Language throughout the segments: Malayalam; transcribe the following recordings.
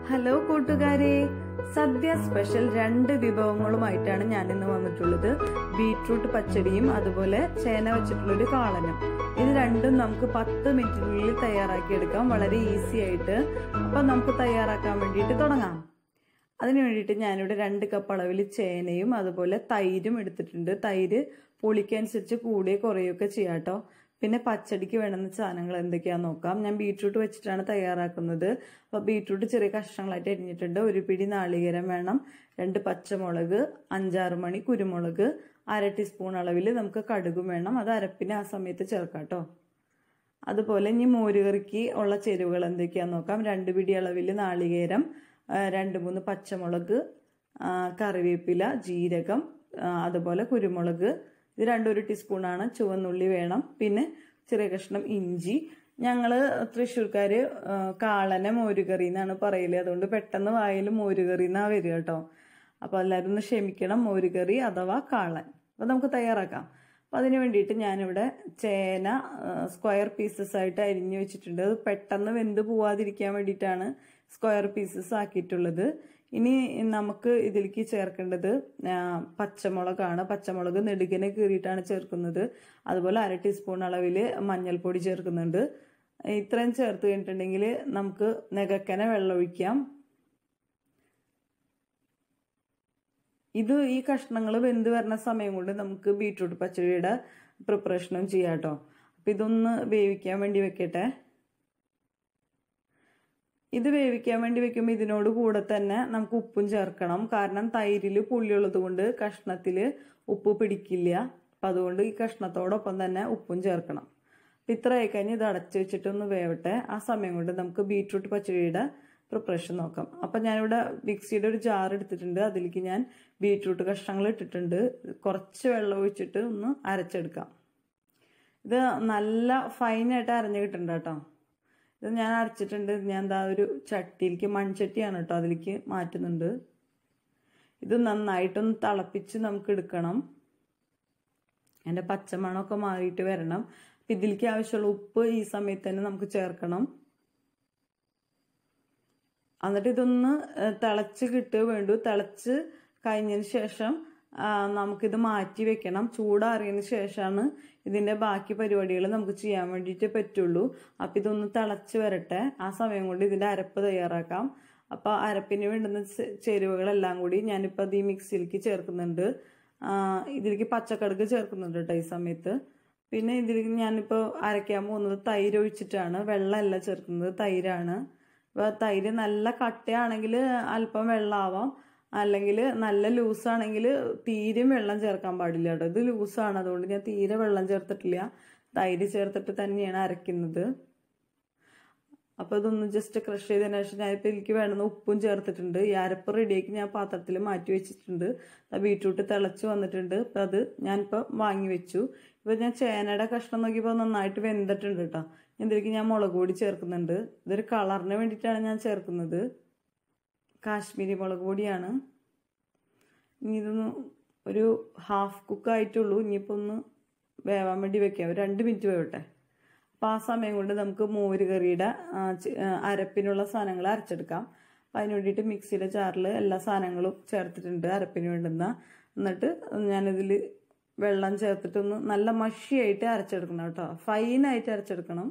ഹലോ കൂട്ടുകാരെ സദ്യ സ്പെഷ്യൽ രണ്ട് വിഭവങ്ങളുമായിട്ടാണ് ഞാൻ ഇന്ന് വന്നിട്ടുള്ളത് ബീട്രൂട്ട് പച്ചടിയും അതുപോലെ ചേന വെച്ചിട്ടുള്ളൊരു കാളനും ഇത് രണ്ടും നമുക്ക് പത്ത് മിനിറ്റിനുള്ളിൽ തയ്യാറാക്കിയെടുക്കാം വളരെ ഈസി ആയിട്ട് അപ്പം നമുക്ക് തയ്യാറാക്കാൻ വേണ്ടിയിട്ട് തുടങ്ങാം അതിന് വേണ്ടിയിട്ട് ഞാനിവിടെ രണ്ട് കപ്പ് അളവിൽ ചേനയും അതുപോലെ തൈരും എടുത്തിട്ടുണ്ട് തൈര് പുളിക്കനുസരിച്ച് കൂടിയ കുറയൊക്കെ ചെയ്യാം കേട്ടോ പിന്നെ പച്ചടിക്ക് വേണ്ടുന്ന സാധനങ്ങൾ എന്തൊക്കെയാണെന്ന് നോക്കാം ഞാൻ ബീട്രൂട്ട് വെച്ചിട്ടാണ് തയ്യാറാക്കുന്നത് അപ്പോൾ ബീട്രൂട്ട് ചെറിയ കഷ്ണങ്ങളായിട്ട് അരിഞ്ഞിട്ടുണ്ട് ഒരു പിടി നാളികേരം വേണം രണ്ട് പച്ചമുളക് അഞ്ചാറ് മണി കുരുമുളക് അര ടീസ്പൂൺ അളവിൽ നമുക്ക് കടുകും വേണം അത് അരപ്പിന് ആ സമയത്ത് ചേർക്കാം കേട്ടോ അതുപോലെ ഇനി മോരുകറിക്ക് ഉള്ള ചേരുവകൾ എന്തൊക്കെയാണെന്ന് നോക്കാം രണ്ട് പിടി അളവിൽ നാളികേരം രണ്ട് മൂന്ന് പച്ചമുളക് കറിവേപ്പില ജീരകം അതുപോലെ കുരുമുളക് ഇത് രണ്ടും ഒരു ടീസ്പൂണാണ് ചുവന്നുള്ളി വേണം പിന്നെ ചെറിയ കഷ്ണം ഇഞ്ചി ഞങ്ങൾ തൃശ്ശൂർക്കാർ കാളന മോരുകറി എന്നാണ് പറയല് അതുകൊണ്ട് പെട്ടെന്ന് വായിൽ മോരുകറി എന്നാ വരിക കേട്ടോ അപ്പോൾ എല്ലാവരും ഒന്ന് ക്ഷമിക്കണം മോരുകറി അഥവാ കാളൻ അപ്പോൾ നമുക്ക് തയ്യാറാക്കാം അപ്പോൾ അതിന് വേണ്ടിയിട്ട് ഞാനിവിടെ ചേന സ്ക്വയർ പീസസ് ആയിട്ട് അരിഞ്ഞു വെച്ചിട്ടുണ്ട് അത് പെട്ടെന്ന് വെന്ത് പോവാതിരിക്കാൻ വേണ്ടിയിട്ടാണ് സ്ക്വയർ പീസസ് ആക്കിയിട്ടുള്ളത് ഇനി നമുക്ക് ഇതിലേക്ക് ചേർക്കേണ്ടത് പച്ചമുളകാണ് പച്ചമുളക് നെടുകിനെ കീറിയിട്ടാണ് ചേർക്കുന്നത് അതുപോലെ അര ടീസ്പൂൺ അളവിൽ മഞ്ഞൾപ്പൊടി ചേർക്കുന്നുണ്ട് ഇത്രയും ചേർത്ത് കഴിഞ്ഞിട്ടുണ്ടെങ്കിൽ നമുക്ക് നെകക്കനെ വെള്ളം ഒഴിക്കാം ഇത് ഈ കഷ്ണങ്ങൾ വെന്ത് വരുന്ന സമയം കൊണ്ട് നമുക്ക് ബീട്രൂട്ട് പച്ചടിയുടെ പ്രിപ്പറേഷനും ചെയ്യാം കേട്ടോ അപ്പം ഇതൊന്ന് വേവിക്കാൻ വേണ്ടി വെക്കട്ടെ ഇത് വേവിക്കാൻ വേണ്ടി വെക്കുമ്പോൾ ഇതിനോട് കൂടെ തന്നെ നമുക്ക് ഉപ്പും ചേർക്കണം കാരണം തൈരിൽ പുളിയുള്ളത് കൊണ്ട് കഷ്ണത്തിൽ ഉപ്പ് പിടിക്കില്ല അപ്പം അതുകൊണ്ട് ഈ കഷ്ണത്തോടൊപ്പം തന്നെ ഉപ്പും ചേർക്കണം അപ്പം ഇത്ര ആയിക്കഴിഞ്ഞ് ഇത് അടച്ചു വെച്ചിട്ടൊന്ന് വേവട്ടെ ആ സമയം കൊണ്ട് നമുക്ക് ബീട്രൂട്ട് പച്ചടിയുടെ പ്രിപ്പറേഷൻ നോക്കാം അപ്പം ഞാനിവിടെ മിക്സിയുടെ ഒരു ജാർ എടുത്തിട്ടുണ്ട് അതിലേക്ക് ഞാൻ ബീട്രൂട്ട് കഷ്ണങ്ങൾ ഇട്ടിട്ടുണ്ട് കുറച്ച് വെള്ളം ഒഴിച്ചിട്ട് ഒന്ന് അരച്ചെടുക്കാം ഇത് നല്ല ഫൈനായിട്ട് അരഞ്ഞ് കിട്ടുന്നുണ്ട് കേട്ടോ ഇത് ഞാൻ അരച്ചിട്ടുണ്ട് ഞാൻ എന്താ ഒരു ചട്ടിയിലേക്ക് മൺചട്ടിയാണ് കേട്ടോ അതിലേക്ക് മാറ്റുന്നുണ്ട് ഇത് നന്നായിട്ടൊന്ന് തിളപ്പിച്ച് നമുക്ക് എടുക്കണം അതിൻ്റെ പച്ചമണമൊക്കെ മാറിയിട്ട് വരണം അപ്പം ഇതിലേക്ക് ആവശ്യമുള്ള ഉപ്പ് ഈ സമയത്ത് തന്നെ നമുക്ക് ചേർക്കണം എന്നിട്ട് ഇതൊന്ന് തിളച്ച് കിട്ടുക വേണ്ടു തിളച്ച് കഴിഞ്ഞതിന് ശേഷം നമുക്കിത് മാറ്റി വെക്കണം ചൂടാറിയതിന് ശേഷമാണ് ഇതിൻ്റെ ബാക്കി പരിപാടികൾ നമുക്ക് ചെയ്യാൻ വേണ്ടിയിട്ട് പറ്റുള്ളൂ അപ്പം ഇതൊന്ന് തിളച്ച് വരട്ടെ ആ സമയം കൊണ്ട് ഇതിൻ്റെ അരപ്പ് തയ്യാറാക്കാം അപ്പോൾ അരപ്പിന് വേണ്ടുന്ന ചേരുവകളെല്ലാം കൂടി ഞാനിപ്പോൾ അത് ഈ മിക്സിയിലേക്ക് ചേർക്കുന്നുണ്ട് ഇതിലേക്ക് പച്ചക്കടുക്ക് ചേർക്കുന്നുണ്ട് കേട്ടോ ഈ സമയത്ത് പിന്നെ ഇതിലേക്ക് ഞാനിപ്പോൾ അരയ്ക്കാൻ പോകുന്നത് തൈര് ഒഴിച്ചിട്ടാണ് വെള്ളമല്ല ചേർക്കുന്നത് തൈരാണ് അപ്പോൾ തൈര് നല്ല കട്ടയാണെങ്കിൽ അല്പം വെള്ളമാവാം അല്ലെങ്കിൽ നല്ല ലൂസാണെങ്കിൽ തീരെയും വെള്ളം ചേർക്കാൻ പാടില്ല കേട്ടോ ഇത് ലൂസാണ് അതുകൊണ്ട് ഞാൻ തീരെ വെള്ളം ചേർത്തിട്ടില്ല തൈര് ചേർത്തിട്ട് തന്നെയാണ് അരയ്ക്കുന്നത് അപ്പോൾ ഇതൊന്ന് ജസ്റ്റ് ക്രഷ് ചെയ്തതിന് ശേഷം ഞാനിപ്പോൾ എനിക്ക് വേണമെന്ന് ഉപ്പും ചേർത്തിട്ടുണ്ട് ഈ അരപ്പ് റെഡിയാക്കി ഞാൻ പാത്രത്തിൽ മാറ്റി വെച്ചിട്ടുണ്ട് ബീട്രൂട്ട് തിളച്ച് വന്നിട്ടുണ്ട് അപ്പോൾ അത് ഞാനിപ്പോൾ വാങ്ങി വെച്ചു ഇപ്പോൾ ഞാൻ ചേനയുടെ കഷ്ണം നോക്കിയപ്പോൾ നന്നായിട്ട് വെന്തിട്ടുണ്ട് കേട്ടോ ഇതിലേക്ക് ഞാൻ മുളക് പൊടി ചേർക്കുന്നുണ്ട് ഇതൊരു കളറിന് വേണ്ടിയിട്ടാണ് ഞാൻ ചേർക്കുന്നത് കാശ്മീരി മുളക് പൊടിയാണ് ഇനി ഇതൊന്ന് ഒരു ഹാഫ് കുക്ക് ആയിട്ടുള്ളൂ ഇനിയിപ്പോൾ ഒന്ന് വേവാൻ വേണ്ടി വെക്കാം ഒരു രണ്ട് മിനിറ്റ് വേവട്ടെ അപ്പോൾ ആ സമയം കൊണ്ട് നമുക്ക് മോര് കറിയുടെ അരപ്പിനുള്ള സാധനങ്ങൾ അരച്ചെടുക്കാം അപ്പോൾ അതിന് വേണ്ടിയിട്ട് മിക്സിയുടെ ജാറിൽ എല്ലാ സാധനങ്ങളും ചേർത്തിട്ടുണ്ട് അരപ്പിന് വേണ്ടുന്ന എന്നിട്ട് ഞാനിതിൽ വെള്ളം ചേർത്തിട്ടൊന്ന് നല്ല മഷിയായിട്ട് അരച്ചെടുക്കണം കേട്ടോ ഫൈനായിട്ട് അരച്ചെടുക്കണം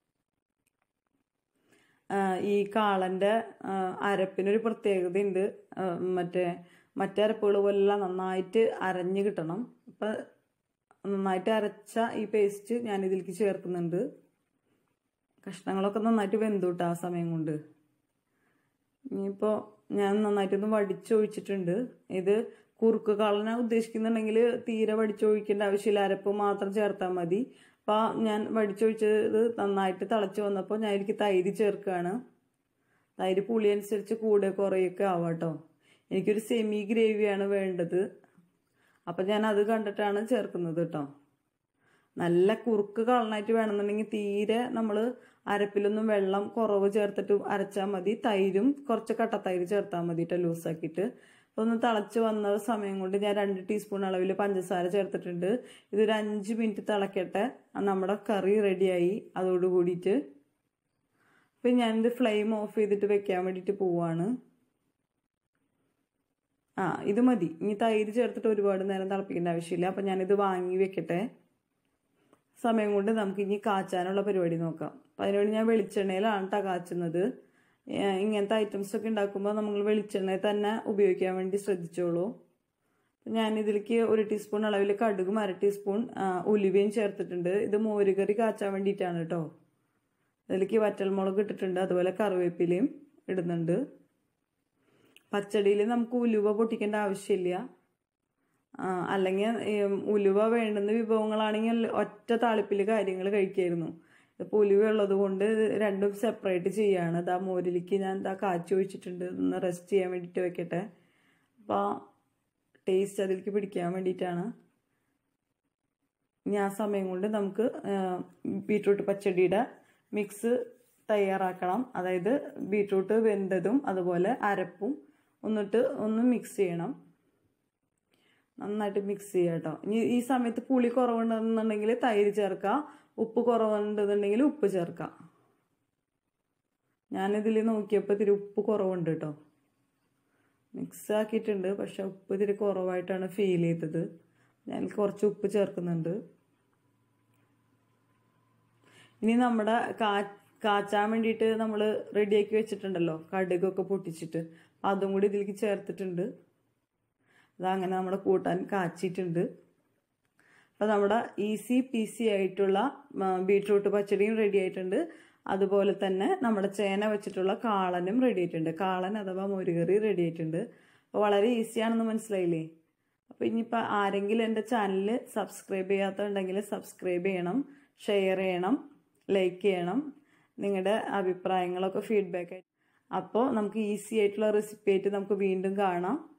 ഈ കാളൻ്റെ അരപ്പിനൊരു പ്രത്യേകതയുണ്ട് മറ്റേ മറ്റേ അരപ്പുകൾ പോലെല്ല നന്നായിട്ട് അരഞ്ഞ് കിട്ടണം അപ്പം നന്നായിട്ട് അരച്ച ഈ പേസ്റ്റ് ഞാൻ ഇതിലേക്ക് ചേർക്കുന്നുണ്ട് കഷ്ണങ്ങളൊക്കെ നന്നായിട്ട് വെന്തുട്ട് ആ സമയം കൊണ്ട് ഇനിയിപ്പോൾ ഞാൻ നന്നായിട്ടൊന്ന് വടിച്ചൊഴിച്ചിട്ടുണ്ട് ഇത് കുറുക്ക് കളന ഉദ്ദേശിക്കുന്നുണ്ടെങ്കിൽ തീരെ വടിച്ചൊഴിക്കേണ്ട ആവശ്യമില്ല അരപ്പ് മാത്രം ചേർത്താൽ മതി അപ്പോൾ ഞാൻ വടിച്ചൊഴിച്ചത് നന്നായിട്ട് തിളച്ച് വന്നപ്പോൾ ഞാൻ എനിക്ക് തൈര് ചേർക്കുകയാണ് തൈര് പുളി അനുസരിച്ച് കൂടെ കുറേയൊക്കെ ആവാം കേട്ടോ എനിക്കൊരു സെമി ഗ്രേവിയാണ് വേണ്ടത് അപ്പം ഞാൻ അത് കണ്ടിട്ടാണ് ചേർക്കുന്നത് കേട്ടോ നല്ല കുറുക്ക് കളനായിട്ട് വേണമെന്നുണ്ടെങ്കിൽ തീരെ നമ്മൾ അരപ്പിലൊന്നും വെള്ളം കുറവ് ചേർത്തിട്ട് അരച്ചാൽ മതി തൈരും കുറച്ച് കട്ടത്തൈര് ചേർത്താൽ മതി കേട്ടോ ലൂസാക്കിയിട്ട് അപ്പോൾ ഒന്ന് തിളച്ച് വന്ന സമയം കൊണ്ട് ഞാൻ രണ്ട് ടീസ്പൂൺ അളവിൽ പഞ്ചസാര ചേർത്തിട്ടുണ്ട് ഇതൊരു അഞ്ച് മിനിറ്റ് തിളക്കട്ടെ നമ്മുടെ കറി റെഡിയായി അതോട് കൂടിയിട്ട് ഇപ്പം ഞാനിത് ഫ്ലെയിം ഓഫ് ചെയ്തിട്ട് വെക്കാൻ വേണ്ടിയിട്ട് പോവാണ് ആ ഇത് മതി ഇനി തൈര് ചേർത്തിട്ട് ഒരുപാട് നേരം തിളപ്പിക്കേണ്ട ആവശ്യമില്ല അപ്പം ഞാനിത് വാങ്ങി വെക്കട്ടെ സമയം കൊണ്ട് നമുക്ക് ഇനി കാച്ചാനുള്ള പരിപാടി നോക്കാം അപ്പം അതിനുവേണ്ടി ഞാൻ വെളിച്ചെണ്ണയിലാണ് കേട്ടോ കാച്ചുന്നത് ഇങ്ങനത്തെ ഐറ്റംസ് ഒക്കെ ഉണ്ടാക്കുമ്പോൾ നമ്മൾ വെളിച്ചെണ്ണയിൽ തന്നെ ഉപയോഗിക്കാൻ വേണ്ടി ശ്രദ്ധിച്ചോളൂ ഞാൻ ഇതിലേക്ക് ഒരു ടീസ്പൂൺ അളവിൽ കടുകും അര ടീസ്പൂൺ ഉലുവയും ചേർത്തിട്ടുണ്ട് ഇത് മോരുകറി കാച്ചാൻ വേണ്ടിയിട്ടാണ് കേട്ടോ അതിലേക്ക് വറ്റൽമുളക് ഇട്ടിട്ടുണ്ട് അതുപോലെ കറിവേപ്പിലയും ഇടുന്നുണ്ട് പച്ചടിയിൽ നമുക്ക് ഉലുവ പൊട്ടിക്കേണ്ട ആവശ്യമില്ല അല്ലെങ്കിൽ ഉലുവ വേണ്ടുന്ന വിഭവങ്ങളാണെങ്കിൽ ഒറ്റ താളിപ്പിൽ കാര്യങ്ങൾ കഴിക്കായിരുന്നു ഇപ്പോൾ ഉലുവ ഉള്ളത് കൊണ്ട് രണ്ടും സെപ്പറേറ്റ് ചെയ്യാണ് ഇതാ മോരിലേക്ക് ഞാൻ ഇതാ കാച്ചി ഒഴിച്ചിട്ടുണ്ട് ഒന്ന് റെസ്റ്റ് ചെയ്യാൻ വേണ്ടിയിട്ട് വെക്കട്ടെ അപ്പോൾ ടേസ്റ്റ് അതിലേക്ക് പിടിക്കാൻ വേണ്ടിയിട്ടാണ് ഇനി ആ സമയം കൊണ്ട് നമുക്ക് ബീട്രൂട്ട് പച്ചടിയുടെ മിക്സ് തയ്യാറാക്കണം അതായത് ബീട്രൂട്ട് വെന്തതും അതുപോലെ അരപ്പും ഒന്നിട്ട് ഒന്ന് മിക്സ് ചെയ്യണം നന്നായിട്ട് മിക്സ് ചെയ്യുക കേട്ടോ ഇനി ഈ സമയത്ത് പുളി കുറവുണ്ടെന്നുണ്ടെങ്കിൽ തൈര് ചേർക്കുക ഉപ്പ് കുറവുണ്ടെന്നുണ്ടെങ്കിൽ ഉപ്പ് ചേർക്കാം ഞാനിതിൽ നോക്കിയപ്പോൾ ഇത്തിരി ഉപ്പ് കുറവുണ്ട് കേട്ടോ മിക്സ് ആക്കിയിട്ടുണ്ട് പക്ഷെ ഉപ്പ് ഇത്തിരി കുറവായിട്ടാണ് ഫീൽ ചെയ്തത് ഞാൻ കുറച്ച് ഉപ്പ് ചേർക്കുന്നുണ്ട് ഇനി നമ്മുടെ കാ കാച്ചാൻ വേണ്ടിയിട്ട് നമ്മൾ റെഡിയാക്കി വെച്ചിട്ടുണ്ടല്ലോ കടുകൊക്കെ പൊട്ടിച്ചിട്ട് അതും കൂടി ഇതിലേക്ക് ചേർത്തിട്ടുണ്ട് അതങ്ങനെ നമ്മുടെ കൂട്ടാൻ കാച്ചിട്ടുണ്ട് അപ്പോൾ നമ്മുടെ ഈസി പീസി ആയിട്ടുള്ള ബീട്രൂട്ട് പച്ചടിയും റെഡി ആയിട്ടുണ്ട് അതുപോലെ തന്നെ നമ്മുടെ ചേന വെച്ചിട്ടുള്ള കാളനും റെഡി ആയിട്ടുണ്ട് കാളൻ അഥവാ മോരുകറി റെഡി ആയിട്ടുണ്ട് അപ്പോൾ വളരെ ഈസിയാണെന്ന് മനസ്സിലായില്ലേ അപ്പോൾ ഇനിയിപ്പോൾ ആരെങ്കിലും എൻ്റെ ചാനൽ സബ്സ്ക്രൈബ് ചെയ്യാത്തതുണ്ടെങ്കിൽ സബ്സ്ക്രൈബ് ചെയ്യണം ഷെയർ ചെയ്യണം ലൈക്ക് ചെയ്യണം നിങ്ങളുടെ അഭിപ്രായങ്ങളൊക്കെ ഫീഡ്ബാക്ക് ആയിട്ട് അപ്പോൾ നമുക്ക് ഈസി ആയിട്ടുള്ള റെസിപ്പി ആയിട്ട് നമുക്ക് വീണ്ടും കാണാം